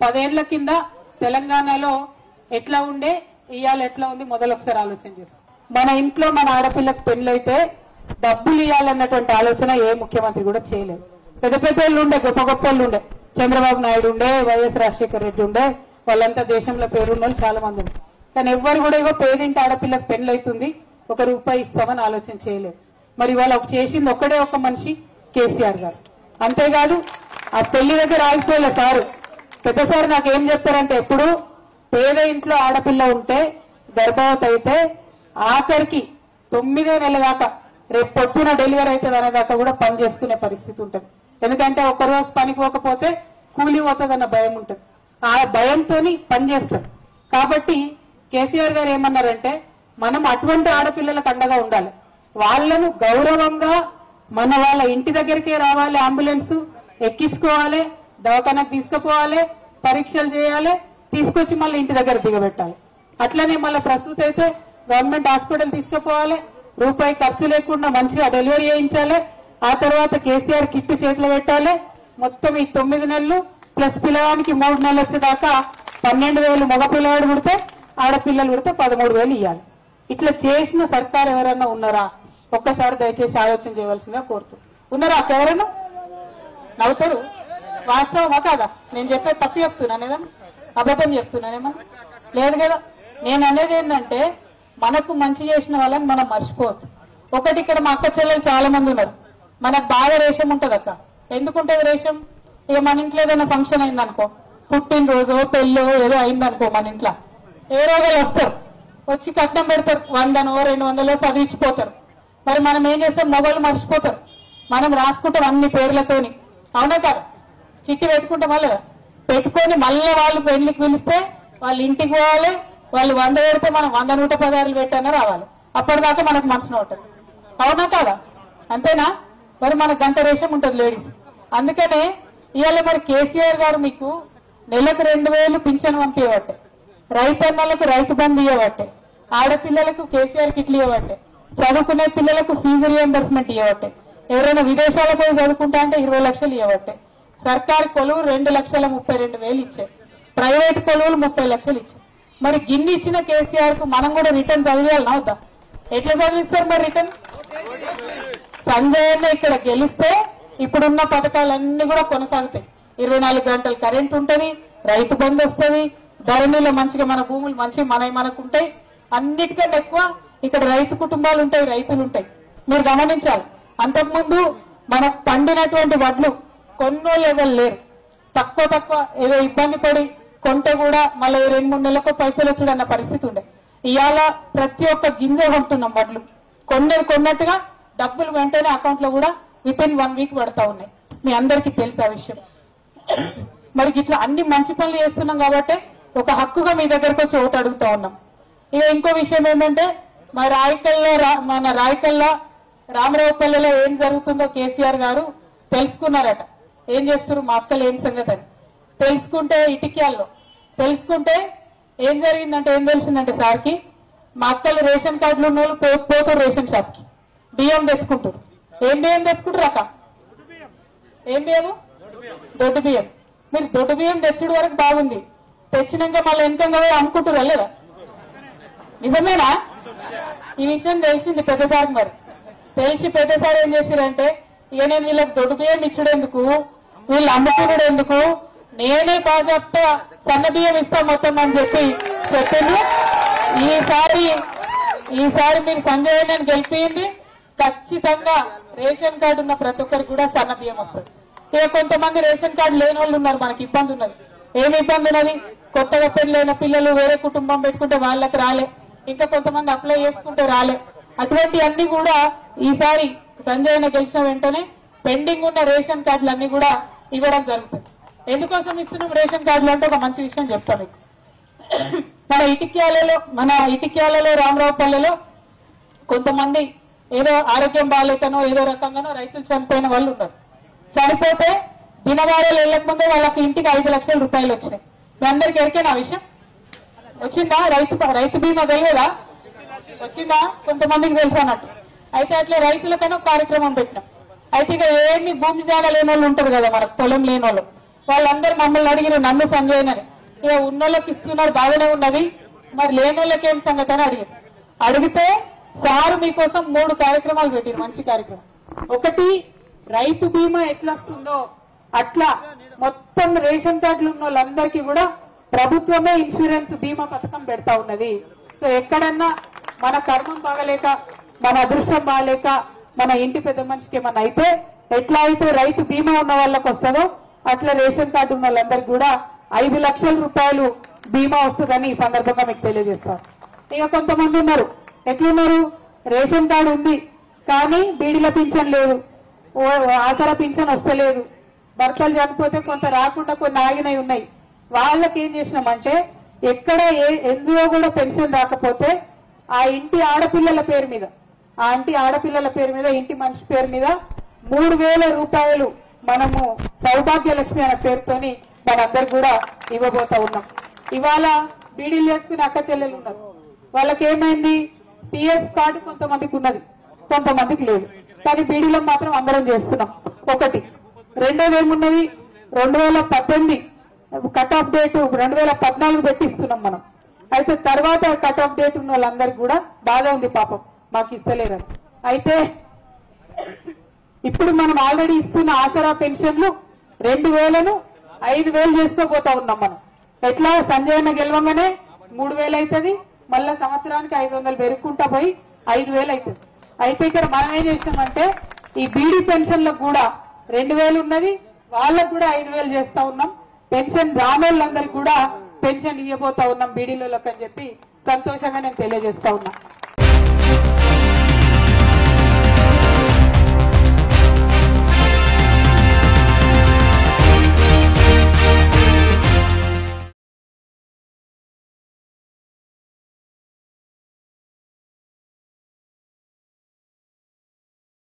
పదేళ్ల కింద తెలంగాణలో ఎట్లా ఉండే ఇవాళ ఎట్లా ఉంది మొదలు ఒకసారి ఆలోచన చేసుకో మన ఇంట్లో మన ఆడపిల్లకు పెళ్ళైతే డబ్బులు ఇవ్వాలన్నటువంటి ఆలోచన ఏ ముఖ్యమంత్రి కూడా చేయలేదు పెద్ద పెద్ద వాళ్ళు ఉండే గొప్ప గొప్ప వాళ్ళు ఉండే చంద్రబాబు నాయుడు ఉండే వైఎస్ రాజశేఖర రెడ్డి ఉండే వాళ్ళంతా దేశంలో పేరున్న వాళ్ళు చాలా మంది ఉండే కానీ ఎవ్వరు కూడా ఇగో పేదింటి ఆడపిల్లకు పెళ్ళైతుంది ఒక రూపాయి ఇస్తామని ఆలోచన చేయలేదు మరి వాళ్ళ చేసింది ఒక్కడే ఒక మనిషి కేసీఆర్ గారు అంతేకాదు ఆ పెళ్లి దగ్గర ఆగిపోయలే సారు పెద్ద సార్ నాకు ఏం చెప్తారంటే ఎప్పుడు పేద ఇంట్లో ఆడపిల్ల ఉంటే గర్భవతి అయితే ఆఖరికి తొమ్మిదో నెల దాకా రేపు పొద్దున డెలివరీ అవుతుంది అనే దాకా కూడా పని చేసుకునే పరిస్థితి ఉంటుంది ఎందుకంటే ఒక రోజు పనికి పోకపోతే కూలి పోతుంది అన్న భయం ఉంటుంది ఆ భయంతో పని చేస్తారు కాబట్టి కేసీఆర్ గారు ఏమన్నారంటే మనం అటువంటి ఆడపిల్లలకు అండగా ఉండాలి వాళ్ళను గౌరవంగా మన వాళ్ళ ఇంటి దగ్గరికే రావాలి అంబులెన్స్ ఎక్కించుకోవాలి దవాఖానకు తీసుకుపోవాలి పరీక్షలు చేయాలి తీసుకొచ్చి మళ్ళీ ఇంటి దగ్గర దిగబెట్టాలి అట్లనే మళ్ళీ ప్రస్తుతం అయితే గవర్నమెంట్ హాస్పిటల్ తీసుకుపోవాలి రూపాయి ఖర్చు లేకుండా మంచిగా డెలివరీ చేయించాలి ఆ తర్వాత కేసీఆర్ కిట్ చేతిలో పెట్టాలి మొత్తం ఈ తొమ్మిది నెలలు ప్లస్ పిల్లవానికి మూడు నెలలు వచ్చేదాకా పన్నెండు వేలు మగ పిల్లవాడు పుడితే ఆడపిల్లలు పుడితే పదమూడు వేలు ఇవ్వాలి ఇట్లా చేసిన సర్కార్ ఎవరన్నా ఉన్నారా ఒక్కసారి దయచేసి ఆలోచన చేయవలసిందిగా కోరుతూ ఉన్నారా అక్క ఎవరన్నా నవ్వుతారు వాస్తవమా కాదా నేను చెప్పేది తప్పు చెప్తున్నాను ఏదన్నా అబద్ధం చెప్తున్నానేమన్నా లేదు కదా నేను అనేది ఏంటంటే మనకు మంచి చేసిన వాళ్ళని మనం మర్చిపోవద్దు ఒకటి ఇక్కడ మా అక్క చెల్లెలు చాలా మంది ఉన్నారు మనకు బాగా రేషం ఉంటది అక్క ఎందుకుంటది రేషం ఇక మన ఇంట్లో ఏదైనా ఫంక్షన్ అయిందనుకో పుట్టినరోజు పెళ్ళో ఏదో అయిందనుకో మన ఇంట్లో ఏ రోజులు వస్తారు వచ్చి కట్నం పెడతారు వందనో రెండు వందలో చదివించిపోతారు మరి మనం ఏం చేస్తాం మొగలు మర్చిపోతారు మనం రాసుకుంటాం అన్ని పేర్లతోని అవునా కదా చిట్టి పెట్టుకుంటాం మళ్ళీ పెట్టుకొని మళ్ళీ వాళ్ళు పెళ్లికి పిలిస్తే వాళ్ళు ఇంటికి పోవాలి వాళ్ళు వంద పెడితే మనం వంద నూట పదార్లు పెట్టానే రావాలి అప్పటిదాకా మనకు మనసున ఉంటుంది అవునా కదా అంతేనా మరి మన గంట రేషం ఉంటుంది లేడీస్ అందుకనే ఇవాళ మరి కేసీఆర్ గారు మీకు నెలకు రెండు వేలు పింఛన్ పంపించబట్టే రైతన్నలకు రైతు బంధు ఇవ్వబట్టే ఆడపిల్లలకు కేసీఆర్ కిట్లు ఇవ్వబట్టే చదువుకునే పిల్లలకు ఫీజు రియంబర్స్మెంట్ ఇవ్వబట్టే ఎవరైనా విదేశాలకు పోయి చదువుకుంటా అంటే ఇరవై లక్షలు ఇవ్వబట్టే సర్కారు కొలువు రెండు లక్షల ముప్పై రెండు వేలు ఇచ్చాయి ప్రైవేట్ కొలువులు ముప్పై లక్షలు ఇచ్చాయి మరి గిన్ని ఇచ్చిన కేసీఆర్ కు మనం కూడా రిటర్న్ చదివేయాలని అవుతా ఎట్లా చదివిస్తారు మరి రిటర్న్ సంజయ్ అన్న ఇక్కడ గెలిస్తే ఇప్పుడున్న పథకాలన్నీ కూడా కొనసాగుతాయి ఇరవై నాలుగు గంటలు కరెంట్ ఉంటది రైతు బంధు వస్తుంది ధరణిలో మంచిగా మన భూములు మంచి మన మనకు ఉంటాయి అన్నిటికంటే ఎక్కువ ఇక్కడ రైతు కుటుంబాలు ఉంటాయి రైతులు ఉంటాయి మీరు గమనించాలి అంతకుముందు మనకు పండినటువంటి వడ్లు కొన్నోళ్ళు ఎవరు లేరు తక్కువ తక్కువ ఏదో ఇబ్బంది పడి కొంటే కూడా మళ్ళీ రెండు మూడు నెలలకు పైసలు వచ్చాడు అన్న పరిస్థితి ఉండే ఇవాళ ప్రతి ఒక్క గింజ కొంటున్నాం వడ్లు కొన్నది కొన్నట్టుగా డబ్బులు వెంటనే అకౌంట్ లో కూడా విత్ ఇన్ వన్ వీక్ పడతా ఉన్నాయి మీ అందరికీ తెలుసు ఆ విషయం మరి ఇట్లా అన్ని మంచి పనులు చేస్తున్నాం కాబట్టి ఒక హక్కుగా మీ దగ్గరకు వచ్చి ఓటు అడుగుతా ఉన్నాం ఇక ఇంకో విషయం ఏంటంటే మా రాయకల్లో రా- మన రాయకల్లో రామరావుపల్లిలో ఏం జరుగుతుందో కేసీఆర్ గారు తెలుసుకున్నారట ఏం చేస్తారు మా అక్కలు ఏం సంగతి అని తెలుసుకుంటే ఇటిక్యాల్లో తెలుసుకుంటే ఏం జరిగిందంటే ఏం తెలిసిందంటే సార్కి మా అక్కలు రేషన్ కార్డులు ఉన్న వాళ్ళు పో- పోతారు రేషన్ షాప్ కి బియ్యం తెచ్చుకుంటారు ఏం బియ్యం తెచ్చుకుంటారు అక్క ఏం బియ్యము దొడ్డు బియ్యం మీరు దొడ్డు బియ్యం తెచ్చుడు వరకు బాగుంది తెచ్చినాక మళ్ళీ ఎంత అనుకుంటారు లేదా నిజమేనా ఈ విషయం తెలిసింది పెద్దసారికి మరి తెలిసి పెద్దసారి ఏం చేసిరంటే ఇక నేను వీళ్ళకి దొడ్డు బియ్యం ఇచ్చుడెందుకు వీళ్ళు అమ్ముకున్నాడు ఎందుకు నేనే బాజాప్తా సన్న బియ్యం ఇస్తా మొత్తం అని చెప్పి చెప్పిండ్రు ఈసారి ఈసారి మీరు సంజయ్ నేను గెలిపింది ఖచ్చితంగా రేషన్ కార్డు ఉన్న ప్రతి ఒక్కరికి కూడా సన్న బియ్యం వస్తుంది ఇక కొంతమంది రేషన్ కార్డు లేని వాళ్ళు ఉన్నారు మనకి ఇబ్బంది ఉన్నది ఏమి ఇబ్బంది ఉన్నది కొత్తగా పెళ్ళైన పిల్లలు వేరే కుటుంబం పెట్టుకుంటే వాళ్ళకి రాలే ఇంకా కొంతమంది అప్లై చేసుకుంటే రాలే అటువంటి అన్ని కూడా ఈసారి సంజయ్ గెలిచిన వెంటనే పెండింగ్ ఉన్న రేషన్ కార్డులు అన్ని కూడా ఇవ్వడం జరుగుతుంది ఎందుకోసం ఇస్తున్నాం రేషన్ కార్డులు అంటే ఒక మంచి విషయం చెప్తాను మీకు మన ఇటిక్యాలలో మన ఇటిక్యాలలో రామరావుపల్లెలో కొంతమంది ఏదో ఆరోగ్యం బాగాలేకనో ఏదో రకంగానో రైతులు చనిపోయిన వాళ్ళు ఉన్నారు చనిపోతే దినవారాలు వెళ్ళకముందే వాళ్ళకి ఇంటికి ఐదు లక్షల రూపాయలు వచ్చినాయి మీ అందరికి ఎరికేనా ఆ విషయం వచ్చిందా రైతు రైతు బీమా తెలియదా వచ్చిందా కొంతమందికి తెలుసు అన్నట్టు అయితే అట్లా రైతులకైనా ఒక కార్యక్రమం పెట్టినాం అయితే ఇక ఏమి భూమి జాగా లేని వాళ్ళు ఉంటారు కదా మనకు పొలం లేని వాళ్ళు వాళ్ళందరూ మమ్మల్ని అడిగిన నన్ను సంజయ్ ఇక ఉన్నోళ్ళకి ఇస్తున్నారు బాగానే ఉన్నది మరి లేనోళ్ళకి ఏం సంగతి అని అడిగారు అడిగితే సారు మీకోసం మూడు కార్యక్రమాలు పెట్టారు మంచి కార్యక్రమం ఒకటి రైతు బీమా ఎట్లా వస్తుందో అట్లా మొత్తం రేషన్ కార్డులు ఉన్న వాళ్ళందరికీ కూడా ప్రభుత్వమే ఇన్సూరెన్స్ బీమా పథకం పెడతా ఉన్నది సో ఎక్కడన్నా మన కర్మం బాగలేక మన అదృష్టం బాగలేక మన ఇంటి పెద్ద మనిషికి ఏమన్నా అయితే ఎట్లా అయితే రైతు బీమా ఉన్న వాళ్ళకి వస్తుందో అట్లా రేషన్ కార్డు ఉన్న వాళ్ళందరికీ కూడా ఐదు లక్షల రూపాయలు బీమా వస్తుందని ఈ సందర్భంగా మీకు తెలియజేస్తాను ఇక కొంతమంది ఉన్నారు ఎట్లున్నారు రేషన్ కార్డు ఉంది కానీ బీడీల పింఛన్ లేదు ఓ ఆసరా పింఛన్ వస్తలేదు భర్తలు చనిపోతే కొంత రాకుండా కొన్ని ఆగినవి ఉన్నాయి వాళ్ళకి ఏం చేసినామంటే ఎక్కడ ఏ ఎందులో కూడా పెన్షన్ రాకపోతే ఆ ఇంటి ఆడపిల్లల పేరు మీద ఆ ఇంటి ఆడపిల్లల పేరు మీద ఇంటి మనిషి పేరు మీద మూడు వేల రూపాయలు మనము సౌభాగ్య లక్ష్మి అనే పేరుతోని మనందరికి కూడా ఇవ్వబోతా ఉన్నాం ఇవాళ బీడీలు చేసుకుని అక్క చెల్లెలు ఉన్నారు వాళ్ళకి ఏమైంది పిఎఫ్ కార్డు కొంతమందికి ఉన్నది కొంతమందికి లేదు కానీ బీడీలో మాత్రం అందరం చేస్తున్నాం ఒకటి రెండోది ఏమున్నది రెండు వేల పద్దెనిమిది కట్ ఆఫ్ డేట్ రెండు వేల పద్నాలుగు పెట్టిస్తున్నాం మనం అయితే తర్వాత కట్ ఆఫ్ డేట్ ఉన్న వాళ్ళందరికీ కూడా బాధ ఉంది పాపం మాకు ఇస్తలేరని అయితే ఇప్పుడు మనం ఆల్రెడీ ఇస్తున్న ఆసరా పెన్షన్లు రెండు వేలను ఐదు వేలు చేసుకోపోతా ఉన్నాం మనం ఎట్లా సంజయన గెలవంగానే మూడు వేలు అవుతుంది మళ్ళా సంవత్సరానికి ఐదు వందలు పెరుక్కుంటా పోయి ఐదు వేలు అవుతుంది అయితే ఇక్కడ మనం ఏం చేసినామంటే ఈ బీడీ పెన్షన్లకు కూడా రెండు వేలు ఉన్నది వాళ్ళకు కూడా ఐదు వేలు చేస్తా ఉన్నాం పెన్షన్ రానోళ్ళందరికీ కూడా పెన్షన్ ఇవ్వబోతా ఉన్నాం బీడీలోకి అని చెప్పి సంతోషంగా నేను తెలియజేస్తా ఉన్నా